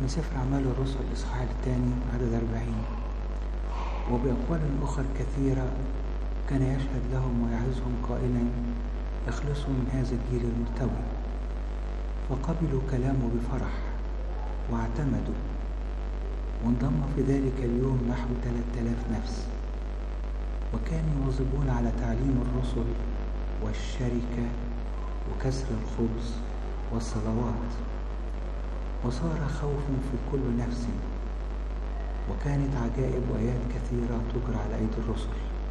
من سفر أعمال الرسل الإصحاح الثاني عدد أربعين وبأقوال أخرى كثيرة كان يشهد لهم ويعزهم قائلا اخلصوا من هذا الجيل المرتوي فقبلوا كلامه بفرح واعتمدوا وانضم في ذلك اليوم نحو ثلاثة آلاف نفس وكانوا يواظبون على تعليم الرسل والشركة وكسر الخبز والصلوات وصار خوف في كل نفس وكانت عجائب وآيات كثيرة تجرى على أيدي الرسل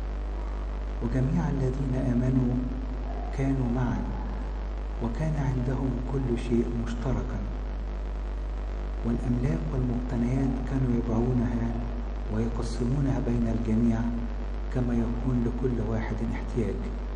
وجميع الذين آمنوا كانوا معا وكان عندهم كل شيء مشتركا والأملاك والمقتنيات كانوا يبيعونها ويقسمونها بين الجميع كما يكون لكل واحد احتياج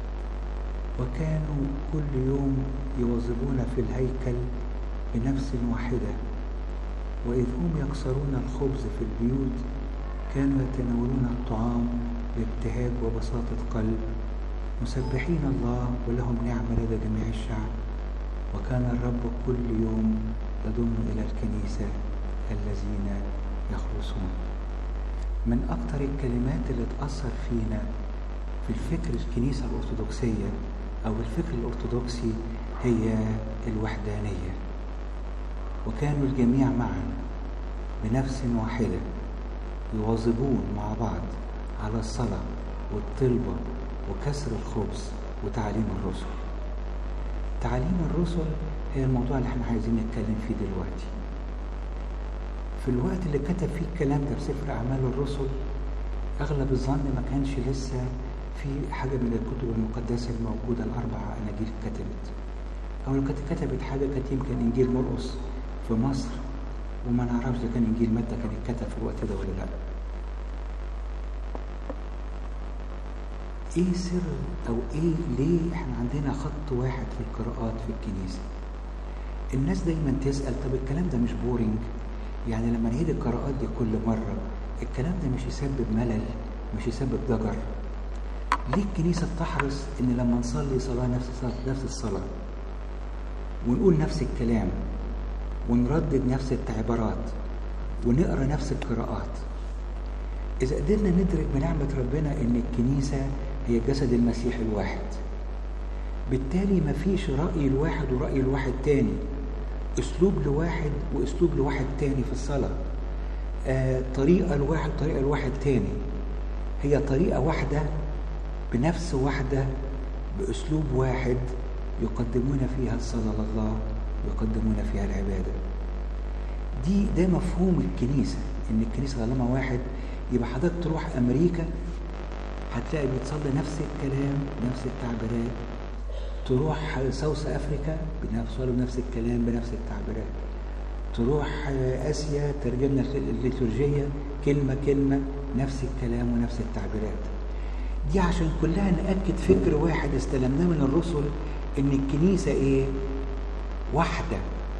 وكانوا كل يوم يواظبون في الهيكل بنفس واحدة وإذ هم يكسرون الخبز في البيوت كانوا يتناولون الطعام بابتهاج وبساطة قلب مسبحين الله ولهم نعمة لدى جميع الشعب وكان الرب كل يوم يضم إلى الكنيسة الذين يخلصون من أكثر الكلمات اللي تأثر فينا في الفكر الكنيسة الأرثوذكسية أو الفكر الأرثوذكسي هي الوحدانية وكانوا الجميع معا بنفس واحدة يواظبون مع بعض على الصلاة والطلبة وكسر الخبز وتعليم الرسل تعليم الرسل هي الموضوع اللي احنا عايزين نتكلم فيه دلوقتي في الوقت اللي كتب فيه الكلام ده في سفر أعمال الرسل أغلب الظن ما كانش لسه في حاجة من الكتب المقدسة الموجودة الأربع أناجيل اتكتبت أو لو كانت كتبت حاجة كانت يمكن إنجيل مرقس في مصر وما نعرفش إذا كان إنجيل متى كان اتكتب في الوقت ده ولا لأ ايه سر او ايه ليه احنا عندنا خط واحد في القراءات في الكنيسه الناس دايما تسال طب الكلام ده مش بورينج يعني لما نعيد القراءات دي كل مره الكلام ده مش يسبب ملل مش يسبب ضجر ليه الكنيسه بتحرص ان لما نصلي صلاه نفس نفس الصلاه ونقول نفس الكلام ونردد نفس التعبيرات ونقرا نفس القراءات اذا قدرنا ندرك بنعمه ربنا ان الكنيسه هي جسد المسيح الواحد بالتالي مفيش رأي الواحد ورأي الواحد تاني أسلوب لواحد وأسلوب لواحد تاني في الصلاة آه طريقة لواحد طريقة لواحد تاني هي طريقة واحدة بنفس واحدة بأسلوب واحد يقدمون فيها الصلاة لله ويقدمون فيها العبادة دي ده مفهوم الكنيسة إن الكنيسة طالما واحد يبقى حضرتك تروح أمريكا هتلاقي بيتصلي نفس الكلام نفس التعبيرات تروح ساوث افريكا بيصلوا نفس الكلام بنفس التعبيرات تروح اسيا ترجمنا الليتورجيه كلمه كلمه نفس الكلام ونفس التعبيرات دي عشان كلها ناكد فكر واحد استلمناه من الرسل ان الكنيسه ايه واحده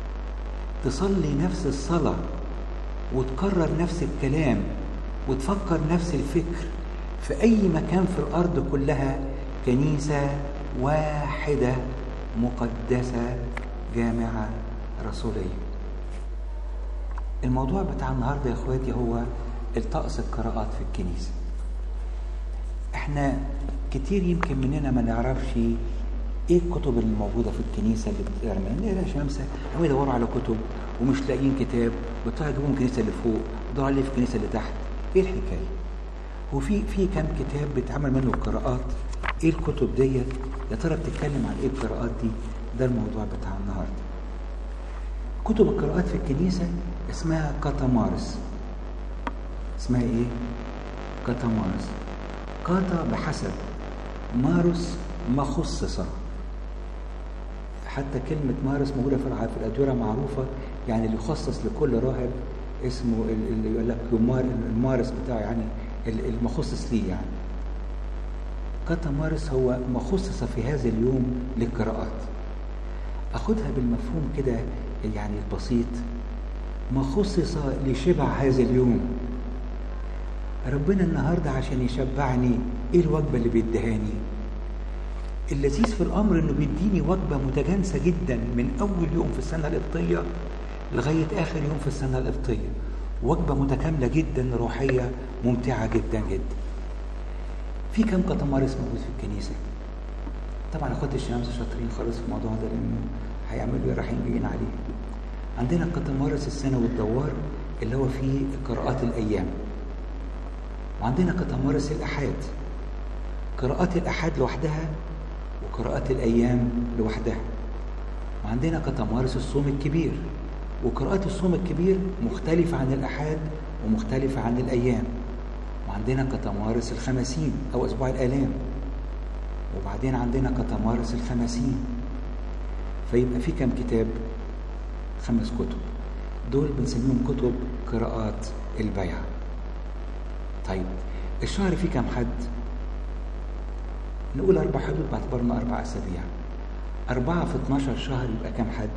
تصلي نفس الصلاه وتكرر نفس الكلام وتفكر نفس الفكر في أي مكان في الأرض كلها كنيسة واحدة مقدسة جامعة رسولية الموضوع بتاع النهاردة يا اخواتي هو الطقس القراءات في الكنيسة احنا كتير يمكن مننا ما نعرفش ايه الكتب اللي موجودة في الكنيسة اللي بتعمل لا شمسة هم يدوروا على كتب ومش لاقيين كتاب بيطلعوا يجيبوا الكنيسة اللي فوق يدوروا عليه في الكنيسة اللي تحت ايه الحكاية وفي في كام كتاب بيتعمل منه القراءات ايه الكتب ديت يا ترى بتتكلم عن ايه القراءات دي ده الموضوع بتاع النهارده كتب القراءات في الكنيسة اسمها كاتامارس اسمها ايه كاتامارس كاتا بحسب مارس مخصصة حتى كلمة مارس موجودة في في الأدوية معروفة يعني اللي يخصص لكل راهب اسمه اللي يقول لك المارس بتاعه يعني المخصص ليه يعني كاتامارس هو مخصصة في هذا اليوم للقراءات أخدها بالمفهوم كده يعني البسيط مخصصة لشبع هذا اليوم ربنا النهاردة عشان يشبعني ايه الوجبة اللي بيدهاني اللذيذ في الأمر انه بيديني وجبة متجانسة جدا من أول يوم في السنة القبطية لغاية آخر يوم في السنة القبطية وجبة متكاملة جدا روحية ممتعة جدا جدا في كم كتمارس موجود في الكنيسة طبعا اخوات الشمس شاطرين خالص في الموضوع ده لانه هيعملوا رايحين جايين عليه عندنا كتمارس السنة والدوار اللي هو فيه قراءات الأيام وعندنا كتمارس الأحاد قراءات الأحاد لوحدها وقراءات الأيام لوحدها وعندنا كتمارس الصوم الكبير وقراءات الصوم الكبير مختلفة عن الأحاد ومختلفة عن الأيام وعندنا كتمارس الخمسين أو أسبوع الآلام وبعدين عندنا كتمارس الخمسين فيبقى في كم كتاب خمس كتب دول بنسميهم كتب قراءات البيعة طيب الشهر فيه كم حد نقول أربع حدود باعتبارنا أربع أسابيع أربعة في 12 شهر يبقى كم حد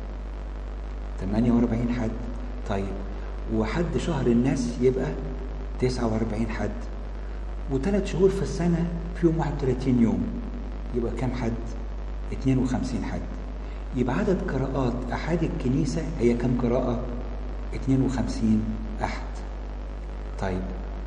48 حد طيب وحد شهر الناس يبقى 49 حد وثلاث شهور في السنة فيهم 31 يوم يبقى كم حد 52 حد يبقى عدد قراءات أحد الكنيسة هي كم قراءة 52 أحد طيب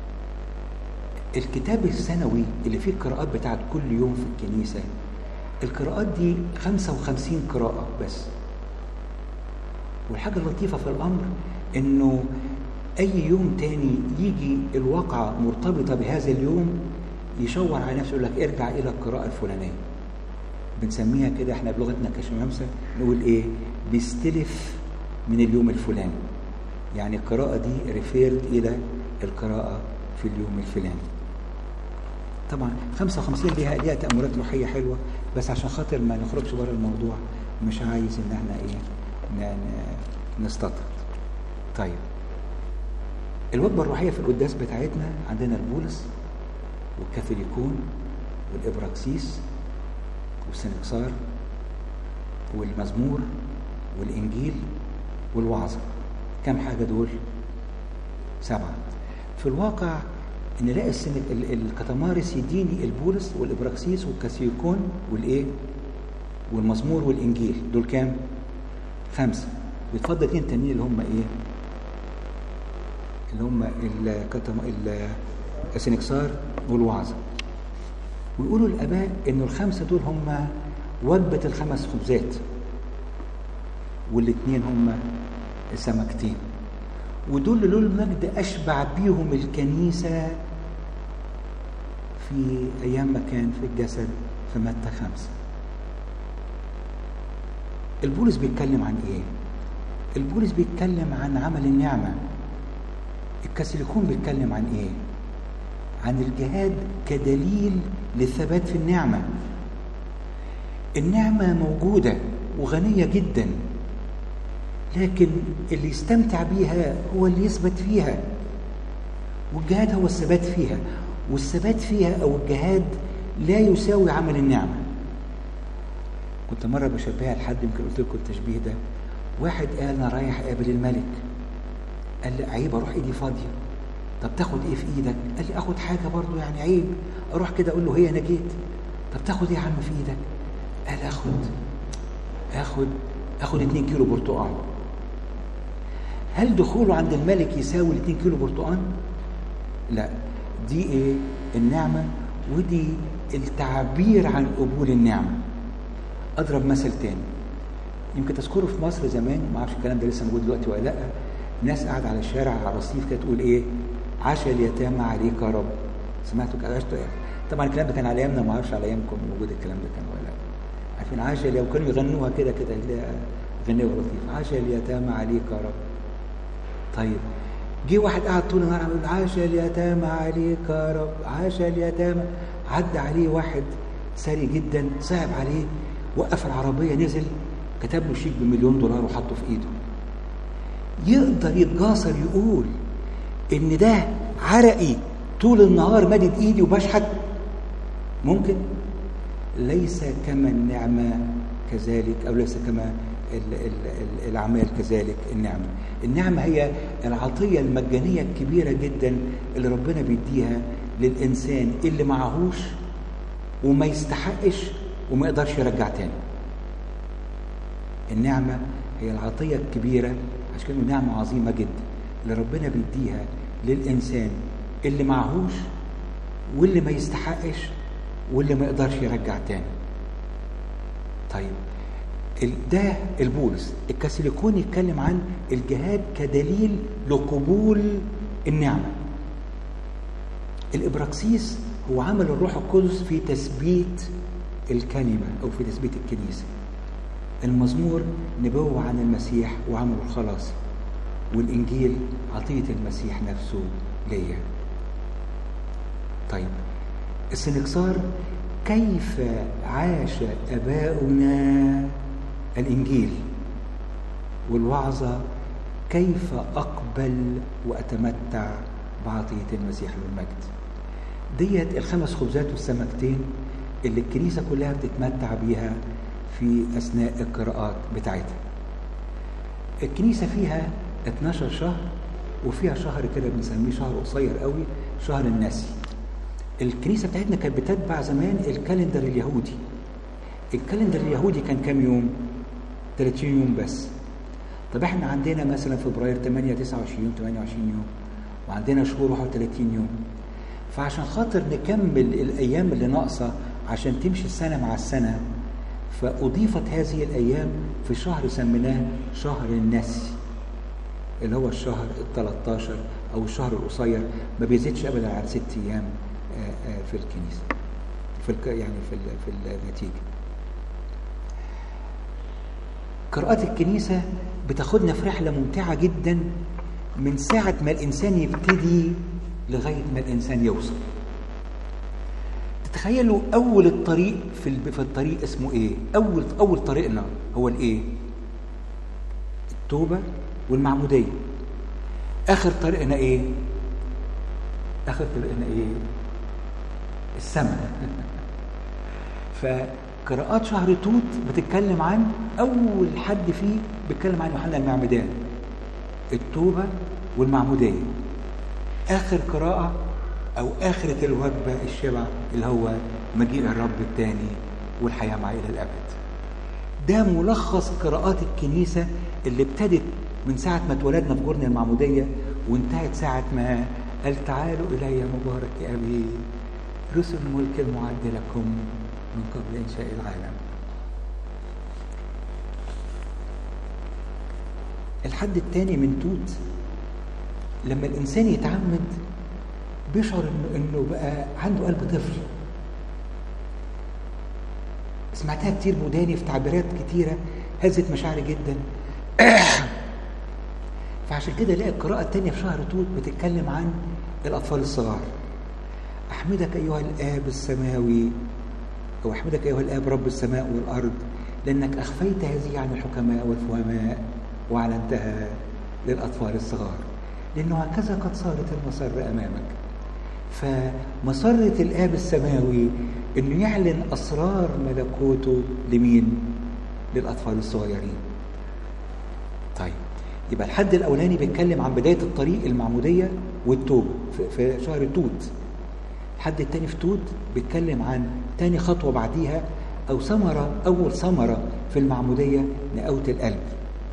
الكتاب السنوي اللي فيه القراءات بتاعت كل يوم في الكنيسة القراءات دي 55 قراءة بس والحاجة اللطيفة في الأمر إنه أي يوم تاني يجي الواقعة مرتبطة بهذا اليوم يشور على نفسه يقول لك ارجع إلى القراءة الفلانية بنسميها كده احنا بلغتنا كشمامسة نقول ايه بيستلف من اليوم الفلاني يعني القراءة دي ريفيرد إلى القراءة في اليوم الفلاني طبعا 55 ليها ليها تأملات روحية حلوة بس عشان خاطر ما نخرجش بره الموضوع مش عايز ان احنا ايه نستطرد طيب الوجبة الروحية في القداس بتاعتنا عندنا البولس والكاثوليكون والإبراكسيس والسنكسار والمزمور والإنجيل والوعظة كم حاجة دول؟ سبعة في الواقع نلاقي السنة الكتمارس يديني البولس والإبراكسيس والكاثوليكون والإيه؟ والمزمور والإنجيل دول كام؟ خمسة بيتفضل اتنين تانيين اللي هم إيه؟ اللي هم الكتم السنكسار والوعظة ويقولوا الآباء إنه الخمسة دول هم وجبة الخمس خبزات والاثنين هم السمكتين ودول اللي له المجد أشبع بيهم الكنيسة في أيام ما كان في الجسد في متى خمسة البولس بيتكلم عن إيه؟ البولس بيتكلم عن عمل النعمة الكاثوليكون بيتكلم عن إيه؟ عن الجهاد كدليل للثبات في النعمة النعمة موجودة وغنية جدا لكن اللي يستمتع بيها هو اللي يثبت فيها والجهاد هو الثبات فيها والثبات فيها أو الجهاد لا يساوي عمل النعمة كنت مرة بشبهها لحد يمكن قلت لكم التشبيه ده واحد قال أنا رايح أقابل الملك قال لي عيب أروح إيدي فاضية طب تاخد ايه في ايدك قال لي اخد حاجه برضو يعني عيب اروح كده اقول له هي انا جيت طب تاخد ايه يا عم في ايدك قال اخد اخد اخد 2 كيلو برتقال هل دخوله عند الملك يساوي 2 كيلو برتقال لا دي ايه النعمه ودي التعبير عن قبول النعمه اضرب مثل تاني يمكن تذكروا في مصر زمان ما اعرفش الكلام ده لسه موجود دلوقتي ولا لا ناس قاعده على الشارع على الرصيف كده تقول ايه عشا اليتامى عليك يا رب سمعتوا كده عشتوا ايه طبعا الكلام ده كان على ايامنا ما اعرفش على ايامكم موجود الكلام ده كان ولا لا عارفين عشا لو كانوا يغنوها كده كده غنوا لطيف عشا اليتامى عليك يا رب طيب جه واحد قاعد طول النهار عمال يقول عاشا اليتامى عليك يا رب عاشا اليتامى عدى عليه واحد ثري جدا صعب عليه وقف العربيه نزل كتب له شيك بمليون دولار وحطه في ايده يقدر يتجاسر يقول ان ده عرقي طول النهار مدد ايدي وبشحت ممكن ليس كما النعمة كذلك أو ليس كما الأعمال كذلك النعمة النعمة هي العطية المجانية الكبيرة جدا اللي ربنا بيديها للإنسان اللي معهوش وما يستحقش وما يقدرش يرجع تاني النعمة هي العطية الكبيرة عشان كده نعمة عظيمة جدا اللي ربنا بيديها للإنسان اللي معهوش واللي ما يستحقش واللي ما يقدرش يرجع تاني طيب ده البولس الكاثوليكون يتكلم عن الجهاد كدليل لقبول النعمة الإبراكسيس هو عمل الروح القدس في تثبيت الكلمة أو في تثبيت الكنيسة المزمور نبوة عن المسيح وعمله الخلاص والإنجيل عطية المسيح نفسه ليا طيب السنكسار كيف عاش أباؤنا الإنجيل والوعظة كيف أقبل وأتمتع بعطية المسيح والمجد ديت الخمس خبزات والسمكتين اللي الكنيسة كلها بتتمتع بيها في أثناء القراءات بتاعتها الكنيسة فيها 12 شهر وفيها شهر كده بنسميه شهر قصير قوي شهر النسي الكنيسة بتاعتنا كانت بتتبع زمان الكالندر اليهودي الكالندر اليهودي كان كام يوم 30 يوم بس طب احنا عندنا مثلا فبراير 8 29 28 يوم وعندنا شهور 31 يوم فعشان خاطر نكمل الايام اللي ناقصه عشان تمشي السنه مع السنه فاضيفت هذه الايام في شهر سميناه شهر النسي اللي هو الشهر ال 13 او الشهر القصير ما بيزيدش ابدا عن ست ايام في الكنيسه في الك... يعني في ال... في النتيجه قراءات الكنيسه بتاخدنا في رحله ممتعه جدا من ساعه ما الانسان يبتدي لغايه ما الانسان يوصل تتخيلوا اول الطريق في في الطريق اسمه ايه اول اول طريقنا هو الايه التوبه والمعموديه اخر طريقنا ايه اخر طريقنا ايه السماء فقراءات شهر توت بتتكلم عن اول حد فيه بيتكلم عن يوحنا المعمدان التوبه والمعموديه اخر قراءه او اخره الوجبه الشبع اللي هو مجيء الرب الثاني والحياه معه الى الابد ده ملخص قراءات الكنيسه اللي ابتدت من ساعه ما اتولدنا في جرن المعموديه وانتهت ساعه ما قال تعالوا الي مبارك ابي رسل الملك المعد لكم من قبل انشاء العالم الحد الثاني من توت لما الانسان يتعمد بيشعر انه انه بقى عنده قلب طفل سمعتها كتير وداني في تعبيرات كتيره هزت مشاعري جدا فعشان كده الاقي القراءه الثانيه في شهر توت بتتكلم عن الاطفال الصغار احمدك ايها الاب السماوي او احمدك ايها الاب رب السماء والارض لانك اخفيت هذه عن الحكماء والفهماء واعلنتها للاطفال الصغار لانه هكذا قد صارت المسره امامك فمسره الاب السماوي انه يعلن اسرار ملكوته لمين للاطفال الصغيرين طيب يبقى الحد الاولاني بيتكلم عن بدايه الطريق المعموديه والتوبه في شهر توت الحد التاني في توت بيتكلم عن تاني خطوه بعديها او ثمره اول ثمره في المعموديه نقاوه القلب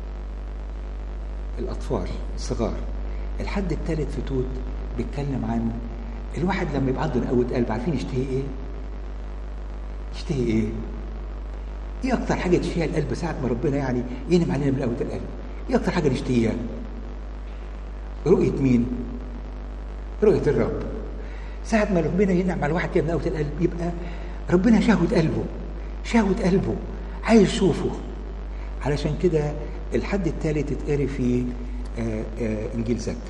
الاطفال الصغار الحد الثالث في توت بيتكلم عن الواحد لما يبقى عنده نقاوه قلب عارفين يشتهي ايه يشتهي ايه ايه اكتر حاجه تشتهيها القلب ساعه ما ربنا يعني ينعم علينا بنقاوه القلب ايه اكتر حاجه نشتهيها رؤيه مين رؤيه الرب ساعه ما ربنا ينعم على الواحد كده بنقاوه القلب يبقى ربنا شهوه قلبه شهوه قلبه عايز يشوفه علشان كده الحد الثالث اتقري في آآ آآ انجيل زكا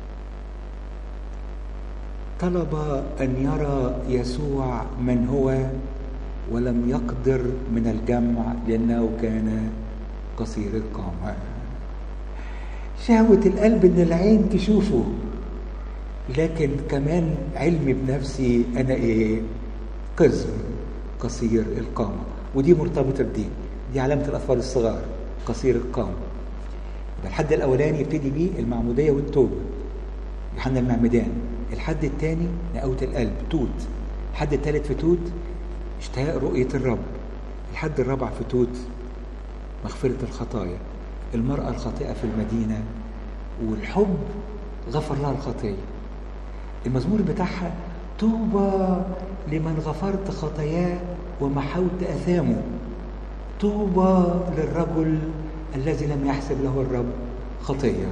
طلب ان يرى يسوع من هو ولم يقدر من الجمع لانه كان قصير القامه شهوه القلب ان العين تشوفه لكن كمان علمي بنفسي انا ايه قزم قصير القامه ودي مرتبطه بدي دي علامه الاطفال الصغار قصير القامه الحد الاولاني يبتدي بيه المعموديه والتوبه يوحنا المعمدان الحد الثاني نقاوه القلب توت الحد الثالث في توت اشتهاء رؤيه الرب الحد الرابع في توت مغفره الخطايا المرأة الخاطئة في المدينة والحب غفر لها الخطية المزمور بتاعها طوبى لمن غفرت خطاياه ومحوت أثامه طوبى للرجل الذي لم يحسب له الرب خطية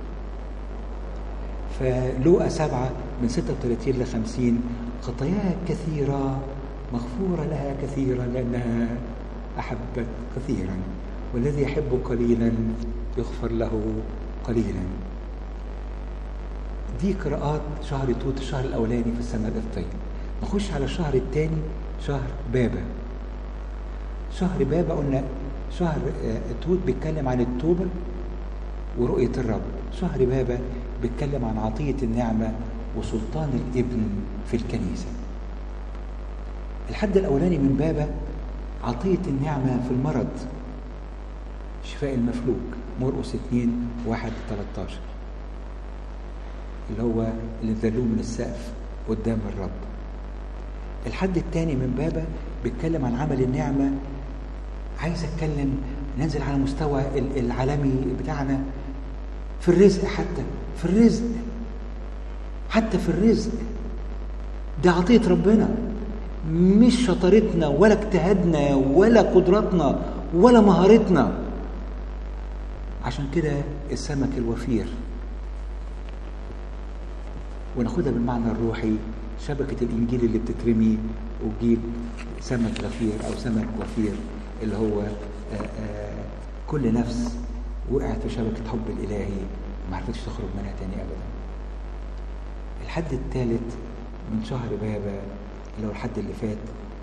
فلوقا سبعة من 36 ل 50 خطاياها كثيرة مغفورة لها كثيرا لأنها أحبت كثيرا والذي يحب قليلا يغفر له قليلا دي قراءات شهر توت الشهر الأولاني في السنة القبطية نخش على الشهر الثاني شهر بابا شهر بابا قلنا شهر توت بيتكلم عن التوبة ورؤية الرب شهر بابا بيتكلم عن عطية النعمة وسلطان الابن في الكنيسة الحد الأولاني من بابا عطية النعمة في المرض شفاء المفلوج مرقس 2 1 13 اللي هو اللي نزلوه من السقف قدام الرب الحد الثاني من بابا بيتكلم عن عمل النعمة عايز اتكلم ننزل على مستوى العالمي بتاعنا في الرزق حتى في الرزق حتى في الرزق ده عطية ربنا مش شطارتنا ولا اجتهادنا ولا قدراتنا ولا مهارتنا عشان كده السمك الوفير وناخدها بالمعنى الروحي شبكة الإنجيل اللي بتترمي وتجيب سمك غفير أو سمك وفير اللي هو آآ آآ كل نفس وقعت في شبكة حب الإلهي ما عرفتش تخرج منها تاني أبدا الحد الثالث من شهر بابا اللي هو الحد اللي فات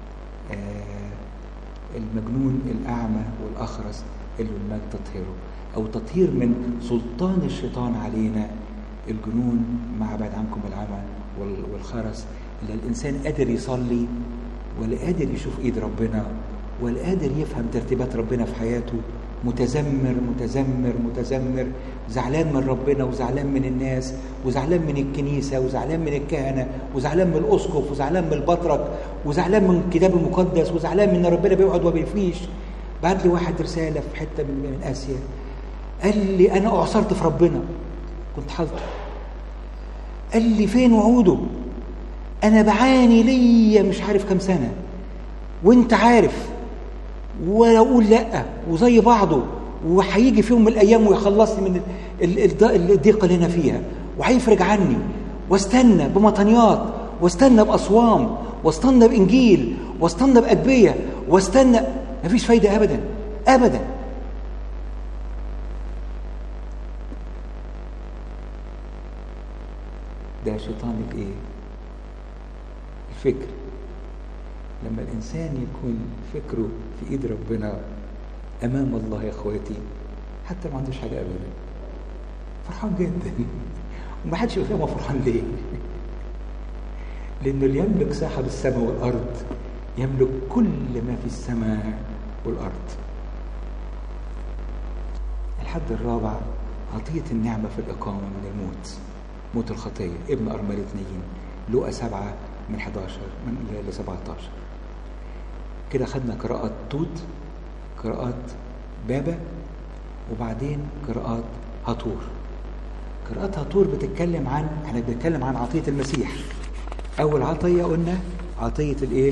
المجنون الأعمى والأخرس اللي المجد تطهيره أو تطهير من سلطان الشيطان علينا الجنون مع بعد عنكم العمى والخرس اللي الإنسان قادر يصلي ولا قادر يشوف إيد ربنا ولا قادر يفهم ترتيبات ربنا في حياته متذمر متذمر متذمر زعلان من ربنا وزعلان من الناس وزعلان من الكنيسة وزعلان من الكهنة وزعلان من الأسقف وزعلان من البطرك وزعلان من الكتاب المقدس وزعلان من ان ربنا بيقعد وبيفيش بعت لي واحد رسالة في حتة من, من آسيا قال لي أنا أعصرت في ربنا كنت حالته قال لي فين وعوده أنا بعاني ليا مش عارف كم سنة وانت عارف ولا اقول لا وزي بعضه وهيجي في يوم من الايام ويخلصني من الضيقه اللي انا فيها وهيفرج عني واستنى بمطنيات واستنى باصوام واستنى بانجيل واستنى باجبيه واستنى مفيش فايده ابدا ابدا ده شيطان الايه الفكر لما الإنسان يكون فكره في إيد ربنا أمام الله يا إخواتي حتى ما عندوش حاجة أبدا فرحان جدا وما حدش يفهم هو فرحان ليه لأنه اللي يملك صاحب السماء والأرض يملك كل ما في السماء والأرض الحد الرابع عطية النعمة في الإقامة من الموت موت الخطية ابن أرملة نيين لقى سبعة من 11 من ل 17 كده خدنا قراءات توت قراءات بابا وبعدين قراءات هطور قراءات هطور بتتكلم عن احنا بنتكلم عن عطية المسيح أول عطية قلنا عطية الإيه؟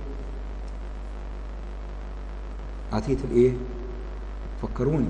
عطية الإيه؟ فكروني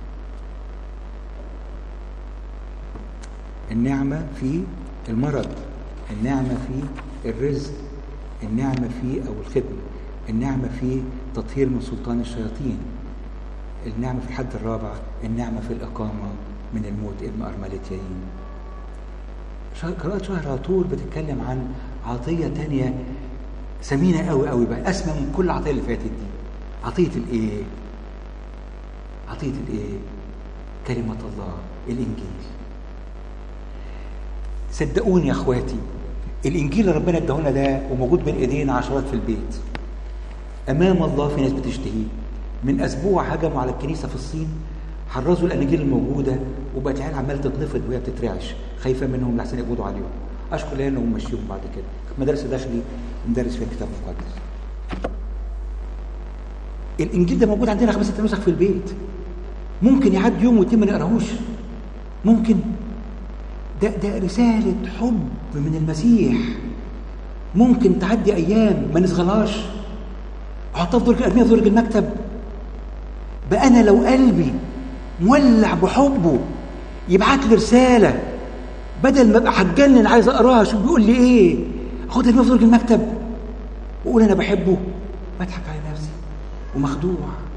النعمة في المرض النعمة في الرزق النعمة في أو الخدمة النعمة في تطهير من سلطان الشياطين النعمة في الحد الرابع النعمة في الإقامة من الموت ابن أرملتين قراءة شهر عطور بتتكلم عن عطية تانية ثمينة قوي قوي بقى أسمى من كل العطية اللي فاتت دي عطية الإيه؟ عطية الإيه؟ كلمة الله الإنجيل صدقوني يا اخواتي الانجيل اللي ربنا اداهولنا ده وموجود بين ايدينا عشرات في البيت امام الله في ناس بتشتهيه من اسبوع هجموا على الكنيسه في الصين حرزوا الاناجيل الموجوده وبقت العيال عماله تتنفض وهي بتترعش خايفه منهم لحسن يقبضوا عليهم اشكر الله انهم مشيهم بعد كده مدارس داخلي ندرس فيها الكتاب المقدس الانجيل ده موجود عندنا خمس ست نسخ في البيت ممكن يعدي يوم واتنين ما نقراهوش ممكن ده ده رسالة حب من المسيح ممكن تعدي أيام ما نشغلهاش أحطها في درج أرميها في درج المكتب بقى أنا لو قلبي مولع بحبه يبعت لي رسالة بدل ما ابقى هتجنن عايز اقراها شوف بيقول لي ايه اخدها ارميها في درج المكتب واقول انا بحبه بضحك على نفسي ومخدوع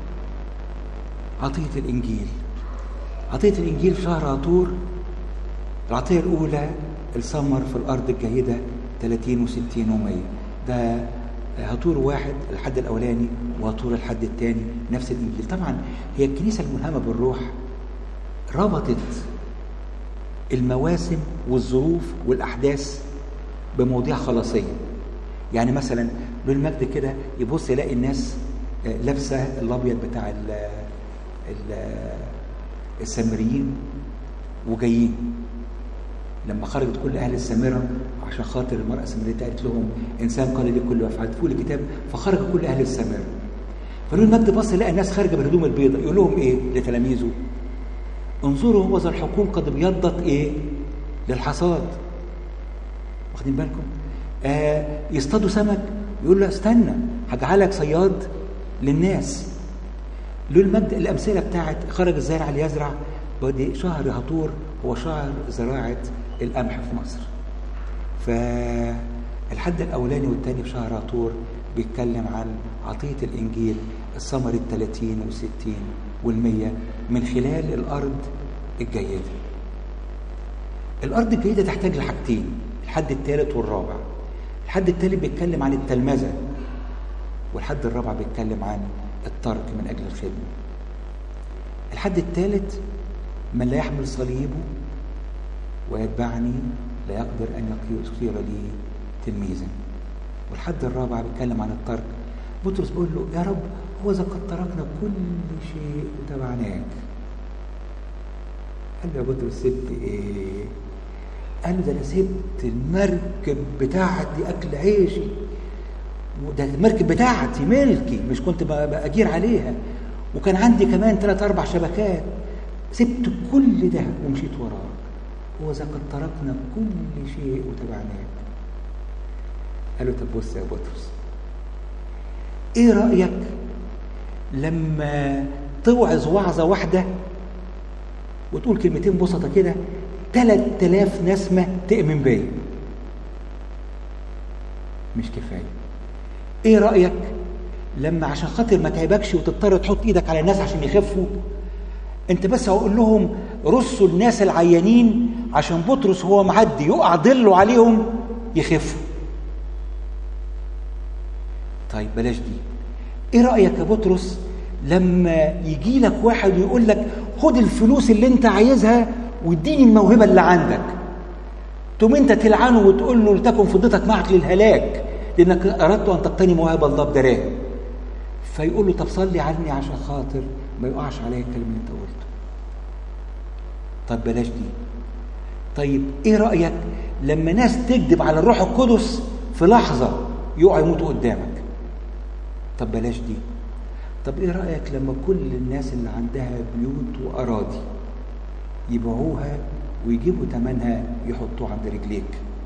عطية الإنجيل عطية الإنجيل في شهر عطور العطية الأولى السمر في الأرض الجيدة 30 و60 و100 ده هطور واحد الحد الأولاني وهطور الحد الثاني نفس الإنجيل طبعا هي الكنيسة الملهمة بالروح ربطت المواسم والظروف والأحداث بمواضيع خلاصية يعني مثلا له المجد كده يبص يلاقي الناس لابسة الأبيض بتاع ال ال السامريين وجايين لما خرجت كل اهل السامره عشان خاطر المراه السامريه قالت لهم انسان قال لي كل وفعلت فوق الكتاب فخرج كل اهل السامره فلو المجد بص لقى الناس خارجه بالهدوم البيضاء يقول لهم ايه لتلاميذه انظروا هو ذا الحكوم قد ابيضت ايه للحصاد واخدين بالكم آه يصطادوا سمك يقول له استنى هجعلك صياد للناس له المجد الامثله بتاعت خرج الزارع ليزرع ودي شهر هطور هو شهر زراعه القمح في مصر فالحد الاولاني والثاني في شهر هطور بيتكلم عن عطيه الانجيل الثمر الثلاثين والستين والمية من خلال الارض الجيده الارض الجيده تحتاج لحاجتين الحد الثالث والرابع الحد الثالث بيتكلم عن التلمذه والحد الرابع بيتكلم عن الترك من أجل الخدمة الحد الثالث من لا يحمل صليبه ويتبعني لا يقدر أن يصير لي تلميذا والحد الرابع بيتكلم عن الترك بطرس بيقول له يا رب هو إذا قد تركنا كل شيء وتبعناك قال له يا بطرس سبت ايه قال له ده انا سبت المركب بتاعتي اكل عيشي ده المركب بتاعتي ملكي مش كنت بأجير عليها وكان عندي كمان ثلاث أربع شبكات سبت كل ده ومشيت وراك هو إذا قد تركنا كل شيء وتبعناك قال له طب بص يا بطرس ايه رأيك لما توعظ وعظة واحدة وتقول كلمتين بسطة كده تلات آلاف نسمة تؤمن بيا مش كفايه ايه رايك لما عشان خاطر ما تعبكش وتضطر تحط ايدك على الناس عشان يخفوا انت بس هقول لهم رصوا الناس العيانين عشان بطرس هو معدي يقع ضله عليهم يخفوا طيب بلاش دي ايه رايك يا بطرس لما يجي لك واحد ويقول لك خد الفلوس اللي انت عايزها واديني الموهبه اللي عندك تقوم انت تلعنه وتقول له لتكن فضتك معك للهلاك لانك اردت ان تقتني مواهب الله بدراهم فيقول له طب صلي عني عشان خاطر ما يقعش عليا الكلام اللي انت قلته طب بلاش دي طيب ايه رايك لما ناس تكذب على الروح القدس في لحظه يقع يموتوا قدامك طب بلاش دي طب ايه رايك لما كل الناس اللي عندها بيوت واراضي يبيعوها ويجيبوا ثمنها يحطوه عند رجليك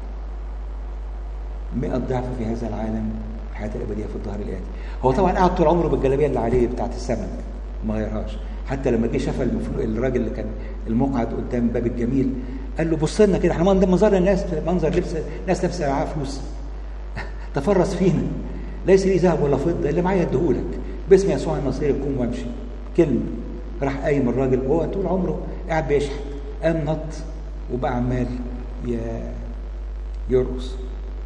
مئة ضعف في هذا العالم الحياة الأبدية في الظهر الآتي هو طبعا قعد طول عمره بالجلابية اللي عليه بتاعت السمك ما غيرهاش حتى لما جه شاف الراجل اللي كان المقعد قدام باب الجميل قال له بص لنا كده احنا منظر الناس منظر لبس ناس لابسه معاها فلوس تفرس فينا ليس لي ذهب ولا فضه اللي معايا اديهولك باسم يسوع النصير قوم وامشي كلمه راح قايم الراجل وهو طول عمره قاعد بيشحت قام نط وبقى عمال يرقص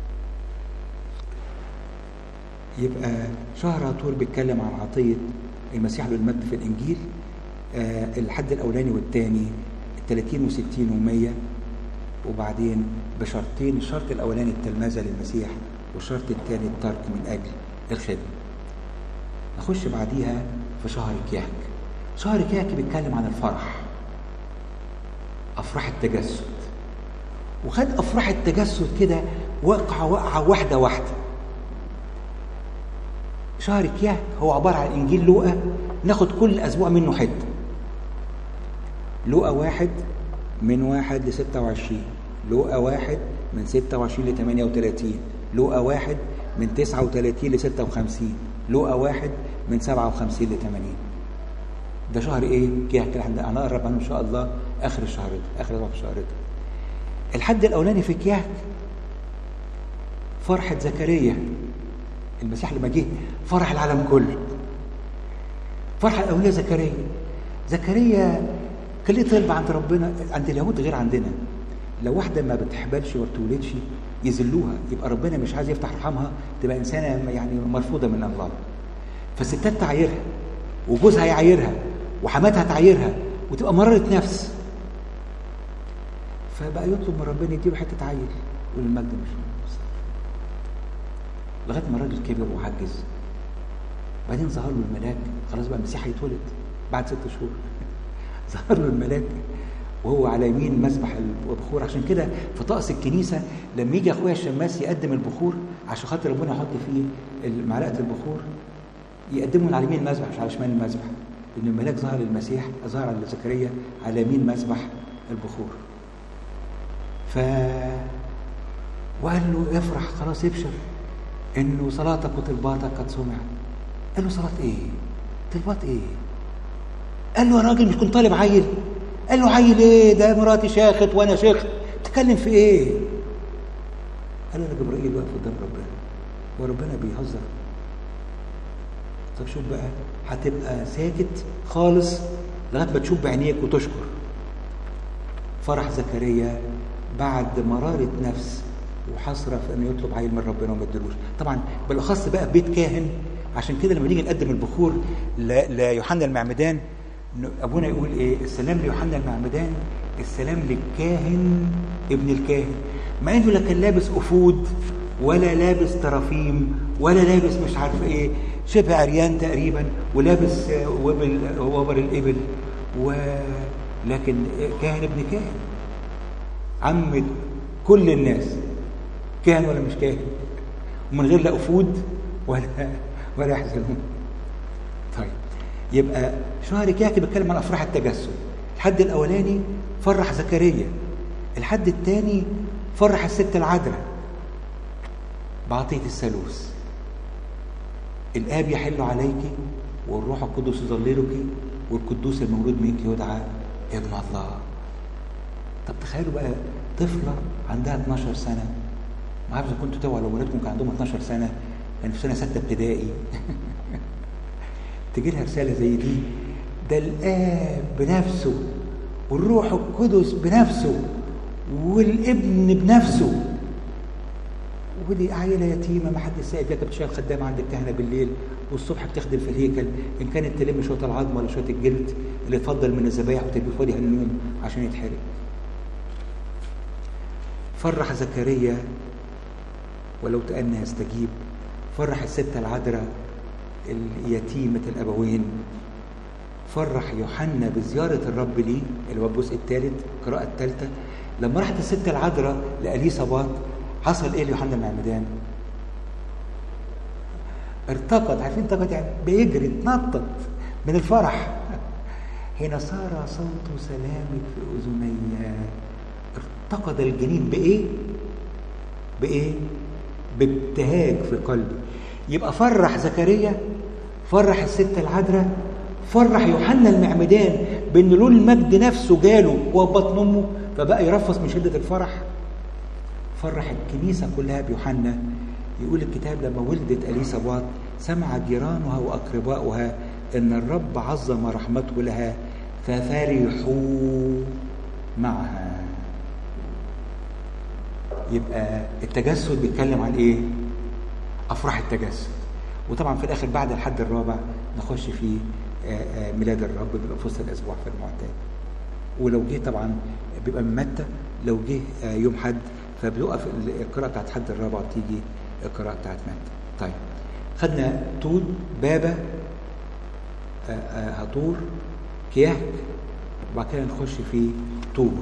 يبقى شهر عطور بيتكلم عن عطية المسيح له المجد في الإنجيل آه الحد الأولاني والثاني الثلاثين وستين ومية وبعدين بشرطين الشرط الأولاني التلمذة للمسيح والشرط الثاني الترك من أجل الخدمة نخش بعديها في شهر كياك شهر كياك بيتكلم عن الفرح أفراح التجسد وخد أفراح التجسد كده وقعة وقعة واحدة واحدة شهر كياك هو عبارة عن إنجيل لوقا ناخد كل أسبوع منه حتة لقى واحد من واحد لستة وعشرين لقى واحد من ستة وعشرين لتمانية وتلاتين لقى واحد من تسعة وتلاتين لستة وخمسين لقى واحد من سبعة وخمسين لتمانين ده شهر ايه؟ كده كده هنقرب عنه ان شاء الله اخر الشهر ده اخر اسبوع في الشهر ده الحد الاولاني في كياك فرحة زكريا المسيح لما جه فرح العالم كله فرحة الأولية زكريا زكريا كان ليه طلب عند ربنا عند اليهود غير عندنا لو واحدة ما بتحبلش وما بتولدش يذلوها يبقى ربنا مش عايز يفتح رحمها تبقى إنسانة يعني مرفوضة من الله فالستات تعايرها وجوزها يعايرها وحماتها تعايرها وتبقى مرارة نفس فبقى يطلب من ربنا يديله حتة عيل يقول المجد مش لغايه ما الراجل كبر وعجز بعدين ظهر له الملاك خلاص بقى المسيح هيتولد بعد ست شهور ظهر له الملاك وهو على يمين مسبح البخور عشان كده في طقس الكنيسه لما يجي اخويا الشماس يقدم البخور عشان خاطر ربنا يحط فيه معلقه البخور يقدمه من على يمين المسبح مش على شمال المسبح لان الملاك ظهر للمسيح ظهر على زكريا على يمين مسبح البخور ف وقال له افرح خلاص ابشر انه صلاتك وطلباتك قد سمعت قال له صلاه ايه طلبات ايه قال له يا راجل مش كنت طالب عيل قال له عيل ايه ده مراتي شاخت وانا شيخت بتتكلم في ايه قال له انا جبرائيل واقف قدام ربنا وربنا بيهزر طب شوف بقى هتبقى ساكت خالص لغايه ما تشوف بعينيك وتشكر فرح زكريا بعد مرارة نفس وحسره في انه يطلب عيل من ربنا وما ادلوش طبعا بالاخص بقى بيت كاهن عشان كده لما نيجي نقدم البخور ليوحنا المعمدان ابونا يقول ايه السلام ليوحنا المعمدان السلام للكاهن ابن الكاهن مع انه لا كان لابس افود ولا لابس ترافيم ولا لابس مش عارف ايه شبه عريان تقريبا ولابس وبل وبر الابل ولكن كاهن ابن كاهن عم كل الناس كاهن ولا مش كاهن ومن غير لا افود ولا ولا يحزنون طيب يبقى شهر كياكي بيتكلم عن افراح التجسد الحد الاولاني فرح زكريا الحد الثاني فرح الست العذراء بعطيه الثالوث الاب يحل عليك والروح القدس يظللك والقدوس المولود منك يدعى ابن الله طب تخيلوا بقى طفله عندها 12 سنه ما اعرفش كنتوا توعوا لو ولادكم كان عندهم 12 سنه كان في سنه سته ابتدائي تجي لها رساله زي دي ده الاب بنفسه والروح القدس بنفسه والابن بنفسه ودي عيله يتيمه ما حد سائل فيها كانت بتشتغل خدامه عند الكهنه بالليل والصبح بتخدم في الهيكل ان كانت تلم شويه العظم ولا شويه الجلد اللي اتفضل من الذبايح وتلبي في وجه النوم عشان يتحرق فرح زكريا ولو تأنى يستجيب فرح الستة العذراء اليتيمة الأبوين فرح يوحنا بزيارة الرب ليه اللي هو الجزء الثالث القراءة الثالثة لما راحت الستة العذراء لأليصابات حصل ايه ليوحنا المعمدان؟ ارتقد عارفين ارتقد يعني بيجري اتنطط من الفرح حين صار صوت سلامك في اذني ارتقد الجنين بايه؟ بايه؟ بابتهاج في قلبي يبقى فرح زكريا فرح الست العذراء فرح يوحنا المعمدان بان له المجد نفسه جاله وهو بطن امه فبقى يرفص من شده الفرح فرح الكنيسه كلها بيوحنا يقول الكتاب لما ولدت اليصابات سمع جيرانها واقرباؤها ان الرب عظم رحمته لها ففرحوا معها يبقى التجسد بيتكلم عن ايه افراح التجسد وطبعا في الاخر بعد الحد الرابع نخش في ميلاد الرب بيبقى في وسط الاسبوع في المعتاد ولو جه طبعا بيبقى من متى لو جه يوم حد فبيقف القراءه بتاعت الحد الرابع وتيجي القراءه بتاعت متى طيب خدنا توت بابا هطور كياك وبعد كده نخش في طوبه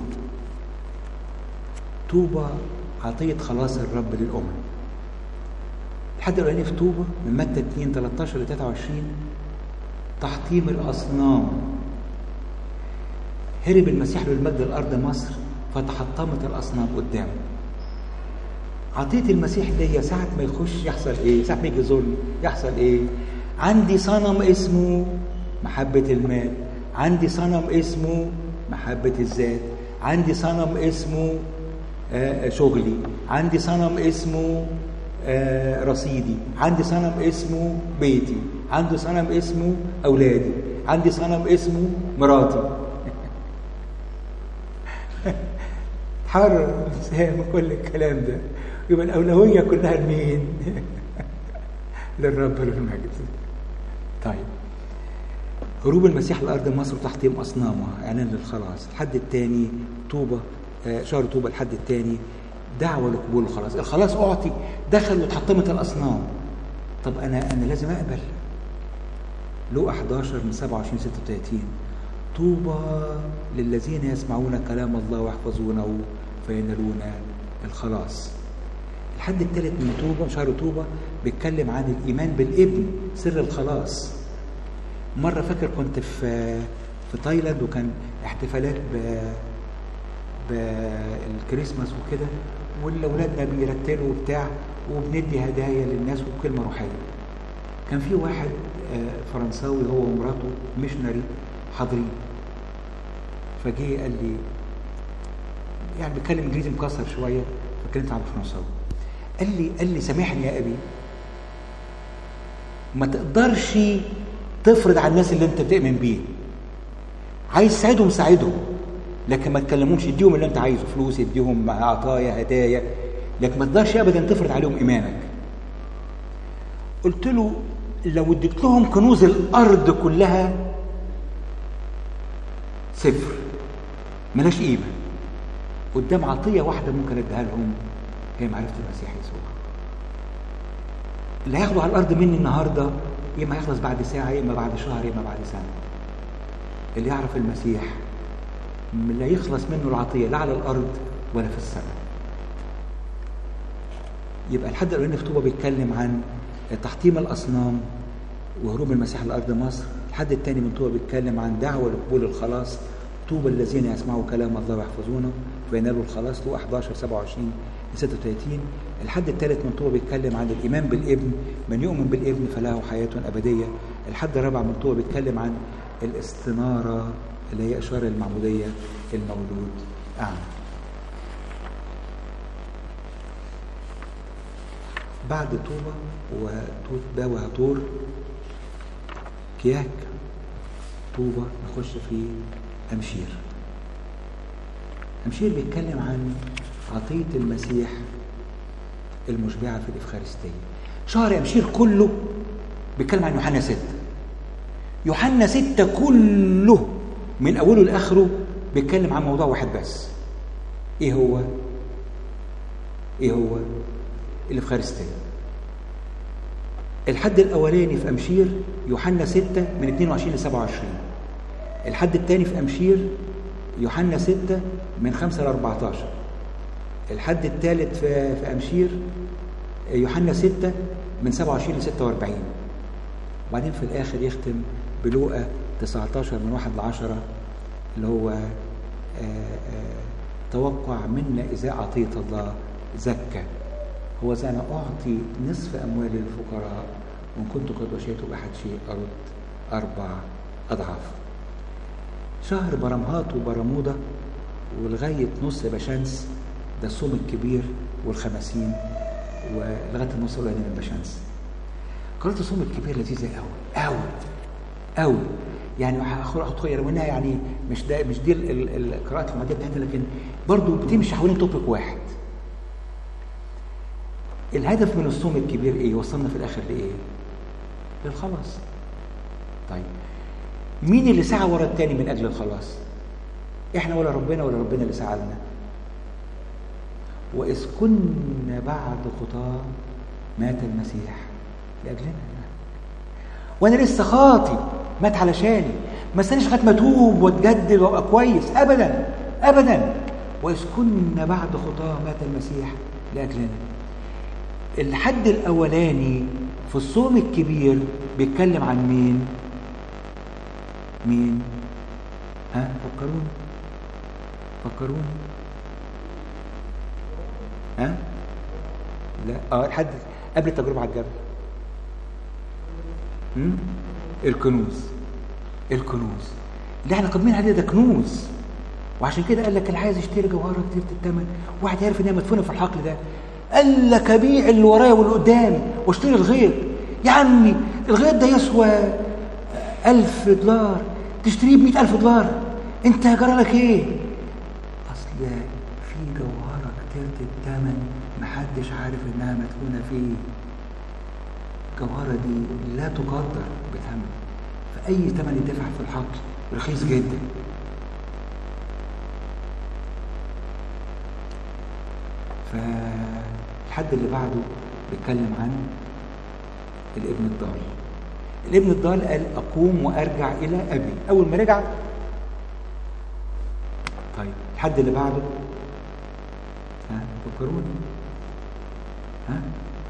طوبه عطيه خلاص الرب للامم الحد الاولاني في طوبه من متى 2 13 ل 23 تحطيم الاصنام هرب المسيح للمجد الارض مصر فتحطمت الاصنام قدامه عطيه المسيح دي ساعه ما يخش يحصل ايه ساعه ما يجي ظلم يحصل ايه عندي صنم اسمه محبه المال عندي صنم اسمه محبه الذات عندي صنم اسمه آه شغلي عندي صنم اسمه آه رصيدي عندي صنم اسمه بيتي عندي صنم اسمه اولادي عندي صنم اسمه مراتي حرر الانسان من كل الكلام ده يبقى الاولويه كلها لمين للرب للمجد طيب هروب المسيح لارض مصر وتحطيم اصنامها اعلان للخلاص الحد الثاني طوبه آه شهر طوبه الحد الثاني دعوه لقبول الخلاص الخلاص اعطي دخل وتحطمت الاصنام طب انا انا لازم اقبل لو 11 من 27 36 طوبى للذين يسمعون كلام الله ويحفظونه فينالون الخلاص الحد الثالث من طوبى شهر طوبى بيتكلم عن الايمان بالابن سر الخلاص مره فاكر كنت في في تايلاند وكان احتفالات ب بالكريسماس وكده واولادنا بيرتلوا وبتاع وبندي هدايا للناس وكلمه روحيه كان في واحد فرنساوي هو ومراته ميشنري حاضرين فجه قال لي يعني بيتكلم انجليزي مكسر شويه فكلمت على الفرنساوي قال لي قال لي سامحني يا ابي ما تقدرش تفرض على الناس اللي انت بتؤمن بيه عايز تساعدهم ساعدهم لكن ما تكلمهمش اديهم اللي انت عايزه فلوس اديهم عطايا هدايا لكن ما تقدرش ابدا تفرض عليهم ايمانك قلت له لو اديت لهم كنوز الارض كلها صفر ملاش قيمه قدام عطيه واحده ممكن اديها لهم هي معرفه المسيح يسوع اللي هياخده على الارض مني النهارده يا اما هيخلص بعد ساعه يا اما بعد شهر يا اما بعد سنه اللي يعرف المسيح لا يخلص منه العطيه لا على الارض ولا في السماء يبقى الحد الاولاني في طوبه بيتكلم عن تحطيم الاصنام وهروب المسيح لارض مصر الحد الثاني من طوبى بيتكلم عن دعوه لقبول الخلاص طوبى الذين يسمعوا كلام الله ويحفظونه فينالوا الخلاص له 11 27 36 الحد الثالث من طوبى بيتكلم عن الايمان بالابن من يؤمن بالابن فله حياه ابديه الحد الرابع من طوبى بيتكلم عن الاستناره اللي هي اشاره المعموديه المولود اعمى بعد طوبة وتوت با وهطور كياك طوبة نخش في أمشير أمشير بيتكلم عن عطية المسيح المشبعة في الإفخارستية شهر أمشير كله بيتكلم عن يوحنا ستة يوحنا ستة كله من أوله لآخره بيتكلم عن موضوع واحد بس إيه هو؟ إيه هو؟ الإفخارستية الحد الأولاني في أمشير يوحنا 6 من 22 ل 27 الحد الثاني في أمشير يوحنا 6 من 5 ل 14 الحد الثالث في, في أمشير يوحنا 6 من 27 ل 46 وبعدين في الآخر يختم بلوقا 19 من 1 ل 10 اللي هو آآ آآ توقع منا إذا عطية الله زكى هو إذا أنا أعطي نصف أموالي للفقراء وإن كنت قد وشيت بأحد شيء أرد أربع أضعاف شهر برمهات وبرمودا ولغاية نص بشمس ده الصوم الكبير والخمسين ولغاية النص الأولاني من بشمس قررت الصوم الكبير لذيذة قوي قوي قوي يعني هاخد خير منها يعني مش ده مش دي القراءات المعديه بتاعتنا لكن برضه بتمشي حوالين توبيك واحد الهدف من الصوم الكبير ايه وصلنا في الاخر لايه للخلاص طيب مين اللي سعى ورا التاني من اجل الخلاص احنا ولا ربنا ولا ربنا اللي سعى لنا واذ كنا بعد خطاه مات المسيح لاجلنا وانا لسه خاطي مات علشاني ما استنيش لغايه ما اتوب واتجدد وابقى كويس ابدا ابدا واذ كنا بعد خطاه مات المسيح لاجلنا الحد الاولاني في الصوم الكبير بيتكلم عن مين مين ها فكروني فكروني ها لا اه لحد قبل التجربه على الجبل هم؟ الكنوز الكنوز اللي احنا قادمين عليه ده كنوز وعشان كده قال لك اللي عايز يشتري جوهره كتير الثمن واحد يعرف ان هي مدفونه في الحقل ده قال لك ابيع اللي ورايا واللي قدام واشتري الغيط يا عمي الغيط ده يسوى ألف دولار تشتريه ب ألف دولار انت جرى لك ايه اصل في جوهره كتير الثمن محدش عارف انها مدفونه فيه الجوهره دي لا تقدر بثمن فاي ثمن يدفع في الحقل رخيص جدا فالحد اللي بعده بيتكلم عن الابن الضال الابن الضال قال اقوم وارجع الى ابي اول ما رجع طيب الحد اللي بعده ها فكروني ها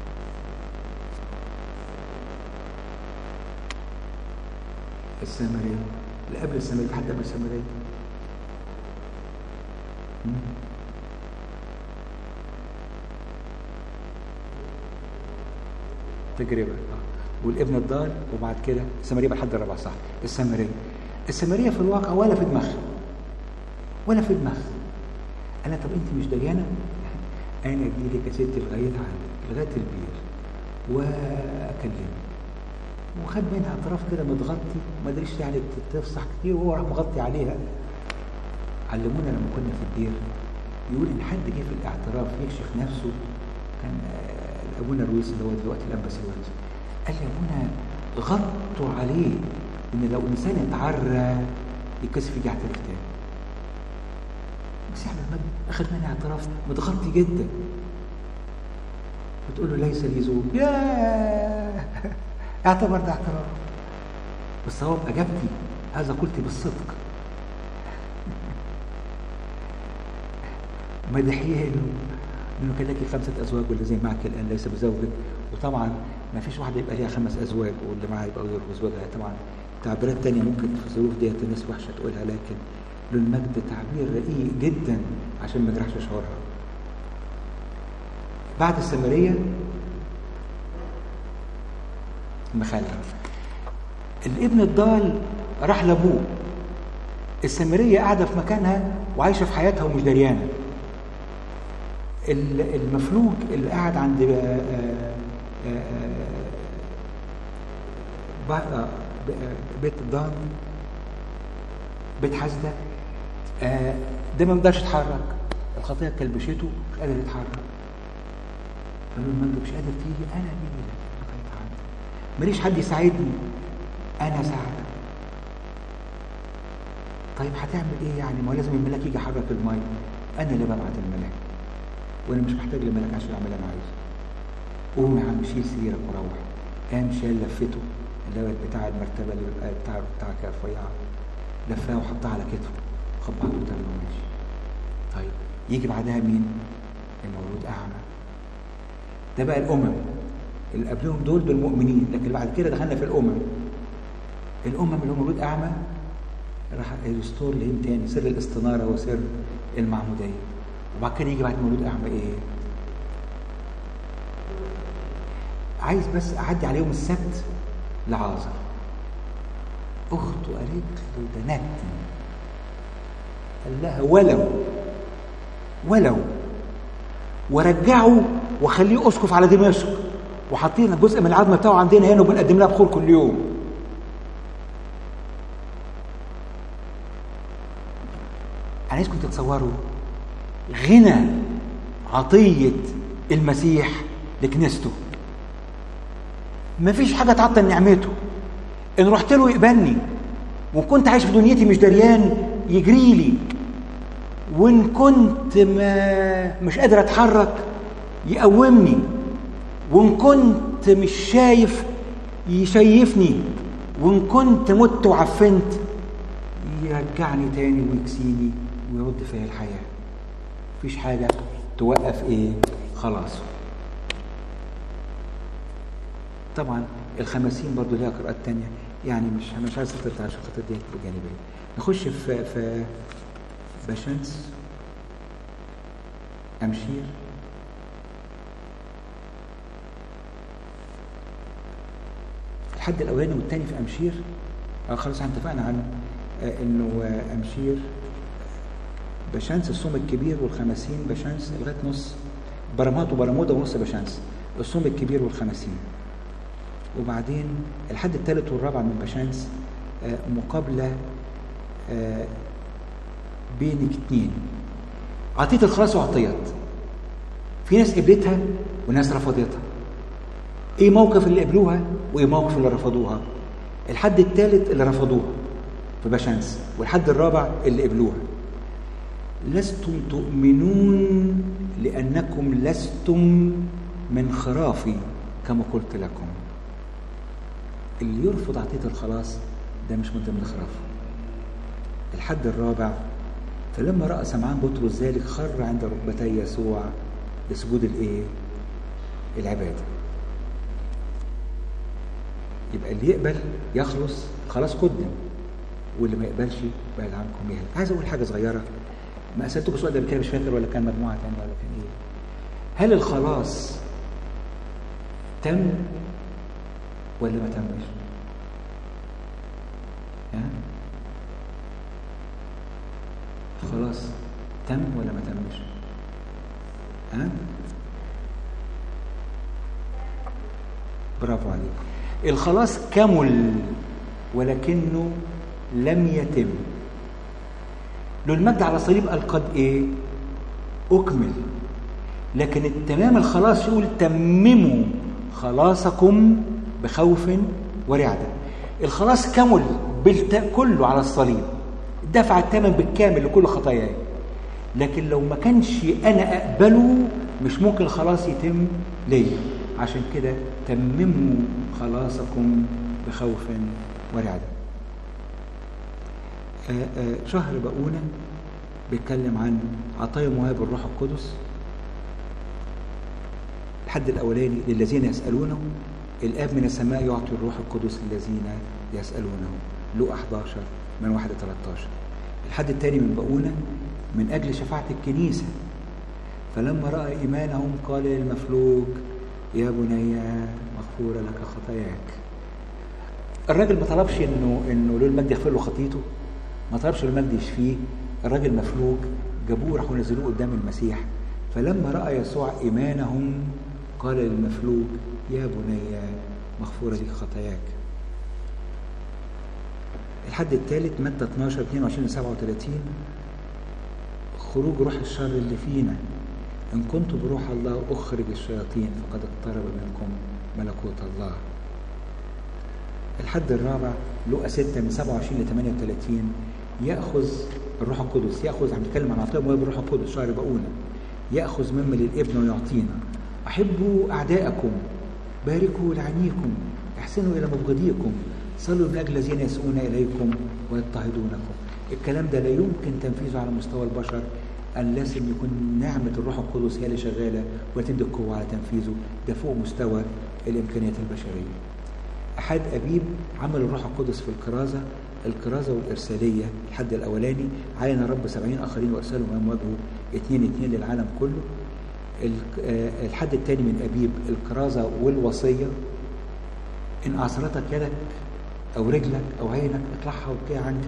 السامرية اللي قبل السامرية حد قبل السامرية تجربة والابن الضال وبعد كده السامرية لحد الرابع صح السامرية السامرية في الواقع ولا في دماغها ولا في دماغها انا طب انت مش دريانه انا اجي لك يا ستي لغايه عندك لغايه البير واكلمك وخد منها اطراف كده متغطي ما ادريش يعني تفصح كتير وهو راح مغطي عليها علمونا لما كنا في الدير يقول ان حد جه في الاعتراف يكشف نفسه كان ابونا رويس اللي هو دلوقتي الانبس الوالد قال لي ابونا غطوا عليه ان لو انسان اتعرى يتكسف يجي اعتراف تاني بس احنا لما اخذ مني اعتراف متغطي جدا بتقول له ليس لي زوج ياه اعتبر ده اعتراف بس هو اجابتي هذا قلت بالصدق مدحيه انه انه كان لك خمسه ازواج والذي معك الان ليس بزوجك وطبعا ما فيش واحده يبقى ليها خمس ازواج واللي معاها يبقى غير زوجها طبعا تعبيرات تانية ممكن في الظروف ديت الناس وحشه تقولها لكن للمجد تعبير رقيق جدا عشان ما يجرحش شعورها بعد السامريه مخلع الابن الضال راح لابوه السامريه قاعده في مكانها وعايشه في حياتها ومش دريانه المفلوج اللي قاعد عند بيت الضان بيت حسده ده ما يقدرش يتحرك الخطيه كلبشته مش قادر يتحرك قال له الملك مش قادر تيجي انا اجي لك لغايه عندك ماليش حد يساعدني انا اساعدك طيب هتعمل ايه يعني ما هو لازم الملاك يجي يحرك الميه انا اللي ببعت الملاك وانا مش محتاج لملاك عشان اعمل اللي انا عايزه قوم يا عم شيل سريرك وروح قام شال لفته اللي هو بتاع المرتبه اللي بيبقى بتاع بتاعك رفيعه لفها وحطها على كتفه خبطه وتم وماشي طيب يجي بعدها مين المولود اعمى ده بقى الامم اللي قبلهم دول دول مؤمنين لكن بعد كده دخلنا في الامم الامم اللي هو مولود اعمى راح يستور لهم تاني سر الاستناره وسر المعموديه وبعد كده يجي بعد مولود اعمى ايه عايز بس اعدي على يوم السبت لعازر اخته قالت له ده نتن قال لها ولو ولو ورجعه وخليه اسقف على دمشق وحاطين جزء من العظمه بتاعه عندنا هنا وبنقدم لها بخور كل يوم انا عايزكم تتصوروا غنى عطيه المسيح لكنيسته مفيش حاجه تعطل نعمته ان رحت له يقبلني وكنت عايش في دنيتي مش دريان يجري لي وان كنت ما مش قادر اتحرك يقومني وان كنت مش شايف يشيفني وان كنت مت وعفنت يرجعني تاني ويكسيني ويرد فيا الحياه مفيش حاجه توقف ايه خلاص طبعا الخمسين برضو ليها قراءات تانية يعني مش مش عايز تطلع عشان خاطر دي بجانبية نخش في في باشنس أمشير الحد الأولاني والتاني في أمشير اه خلاص احنا اتفقنا عن آه انه آه أمشير بشانس الصوم الكبير والخمسين بشانس لغاية نص برمات وبرمودا ونص بشانس الصوم الكبير والخمسين وبعدين الحد الثالث والرابع من بشانس آه مقابلة آه بين اتنين عطية الخلاص وعطيت في ناس قبلتها وناس رفضتها ايه موقف اللي قبلوها وايه موقف اللي رفضوها الحد الثالث اللي رفضوها في بشانس والحد الرابع اللي قبلوها لستم تؤمنون لأنكم لستم من خرافي كما قلت لكم اللي يرفض عطية الخلاص ده مش من ضمن خرافه الحد الرابع فلما رأى سمعان بطرس ذلك خر عند ركبتي يسوع لسجود الايه العباده يبقى اللي يقبل يخلص خلاص قدم واللي ما يقبلش بعد عنكم يهلك عايز اقول حاجه صغيره ما سالتكم السؤال ده كده مش فاكر ولا كان مجموعه ثانيه ولا كان ايه هل الخلاص تم ولا ما تمش ها خلاص تم ولا ما تمش ها برافو عليك الخلاص كمل ولكنه لم يتم له المجد على الصليب قال قد ايه اكمل لكن التمام الخلاص يقول تمموا خلاصكم بخوف ورعدة الخلاص كمل بالت... كله على الصليب دفع الثمن بالكامل لكل خطاياي لكن لو ما كانش انا اقبله مش ممكن الخلاص يتم ليا عشان كده تمموا خلاصكم بخوف ورعدة شهر بقونا بيتكلم عن عطايا مواهب الروح القدس الحد الأولاني للذين يسألونه الآب من السماء يعطي الروح القدس للذين يسألونه لو 11 من 1 13 الحد الثاني من بقونا من أجل شفاعة الكنيسة فلما رأى إيمانهم قال للمفلوج يا بني مغفورة لك خطاياك الراجل ما طلبش انه انه له المجد يغفر له خطيته ما طلبش له المجد يشفيه الراجل مفلوج جابوه راحوا نزلوه قدام المسيح فلما راى يسوع ايمانهم قال للمفلوج يا بني مغفوره لك خطاياك الحد الثالث متى 12 22 37 خروج روح الشر اللي فينا إن كنت بروح الله أخرج الشياطين فقد اقترب منكم ملكوت الله الحد الرابع لقى 6 من 27 ل 38 يأخذ الروح القدس يأخذ عم نتكلم عن عطاء مواهب الروح القدس شهر بقونا يأخذ مما للابن ويعطينا أحبوا أعداءكم باركوا لعنيكم احسنوا إلى مبغضيكم صلوا من أجل الذين يسؤون إليكم ويضطهدونكم الكلام ده لا يمكن تنفيذه على مستوى البشر unless ان يكون نعمة الروح القدس هي اللي شغالة وتدي القوة على تنفيذه ده فوق مستوى الإمكانيات البشرية أحد أبيب عمل الروح القدس في الكرازة الكرازة والإرسالية الحد الأولاني عين رب سبعين آخرين وأرسلهم أمام وجهه اتنين اتنين للعالم كله الحد الثاني من أبيب الكرازة والوصية إن أعصرتك يدك أو رجلك أو عينك اطلعها وابكي عنك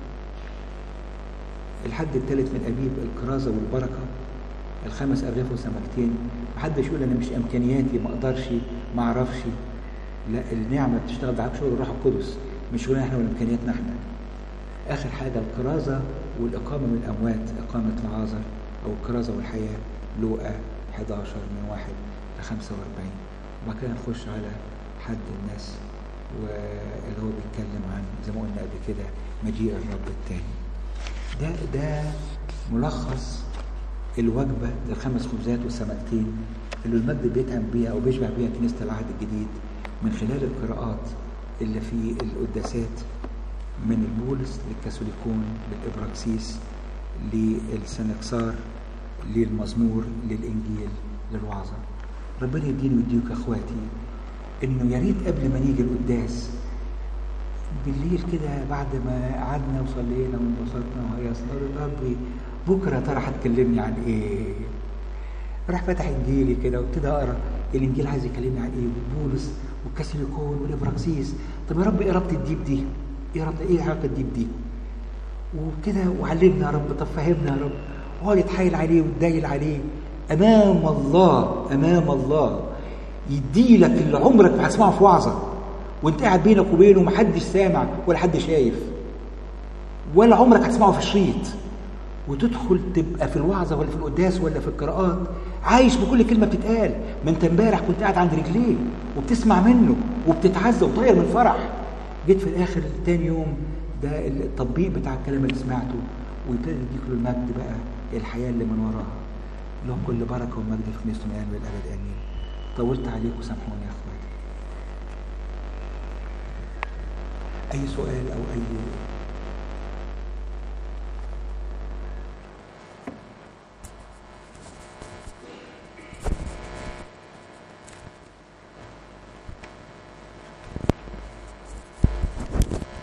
الحد الثالث من أبيب الكرازة والبركة الخمس أرغفة وسمكتين محدش يقول أنا مش إمكانياتي ما أقدرش ما أعرفش لا النعمة بتشتغل بعد شغل الروح القدس مش شغلنا احنا وإمكانياتنا احنا آخر حاجة الكرازة والإقامة من الأموات إقامة العازر أو الكرازة والحياة لوقا 11 من 1 ل 45 وبعد كده نخش على حد الناس واللي هو بيتكلم عن زي ما قلنا قبل كده مجيء الرب الثاني ده ده ملخص الوجبة للخمس خبزات والسمكتين اللي المجد بيتهم بيها أو بيشبه بيها كنيسة العهد الجديد من خلال القراءات اللي في القداسات من البولس للكاثوليكون للإبراكسيس للسنكسار للمزمور للإنجيل للوعظة ربنا يديني ويديك يا اخواتي انه يا ريت قبل ما نيجي القداس بالليل كده بعد ما قعدنا وصلينا وانبسطنا وهيصنا ربي بكره ترى هتكلمني عن ايه راح فتح انجيلي كده وابتدى اقرا الانجيل عايز يكلمني عن ايه وبولس والكاثوليكون والابراكسيس طب يا رب ايه ربط الديب دي؟ ايه ربط ايه علاقه الديب دي؟ وكده وعلمنا يا رب طب فهمنا يا رب وهو يتحايل عليه ويتدايل عليه امام الله امام الله يديلك اللي عمرك ما هتسمعه في وعظه وانت قاعد بينك وبينه محدش سامع ولا حد شايف ولا عمرك هتسمعه في شريط وتدخل تبقى في الوعظه ولا في القداس ولا في القراءات عايش بكل كلمه بتتقال ما انت امبارح كنت قاعد عند رجليه وبتسمع منه وبتتعزى وطاير من فرح جيت في الاخر تاني يوم ده التطبيق بتاع الكلام اللي سمعته ويبتدي يديك له المجد بقى الحياه اللي من وراها لهم كل بركه ومجد في كنيسه الان والابد امين طولت عليكم سامحوني يا اخواتي اي سؤال او اي